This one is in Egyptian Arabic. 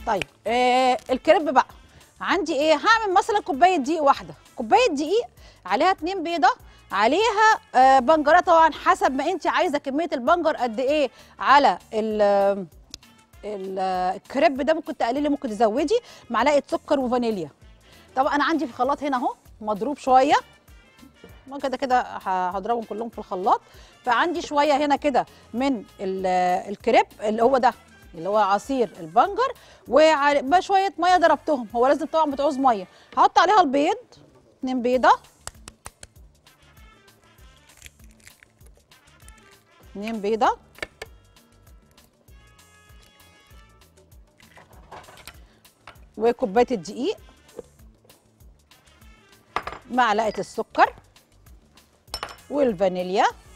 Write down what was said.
طيب آه الكريب بقى عندي ايه هعمل مثلا كوبايه دقيق واحده كوبايه دقيق عليها اتنين بيضه عليها آه بنجره طبعا حسب ما انت عايزه كميه البنجر قد ايه على ال ال- الكريب ده ممكن تقللي ممكن تزودي معلقه سكر وفانيليا طبعا انا عندي في الخلاط هنا اهو مضروب شويه ما كده كده ه- هضربهم كلهم في الخلاط فعندي شويه هنا كده من ال- الكريب اللي هو ده اللي هو عصير البنجر وبقى شويه ميه ضربتهم هو لازم طبعا بتعوز ميه هحط عليها البيض اتنين بيضه اتنين بيضه وكوبايه الدقيق معلقه السكر والفانيليا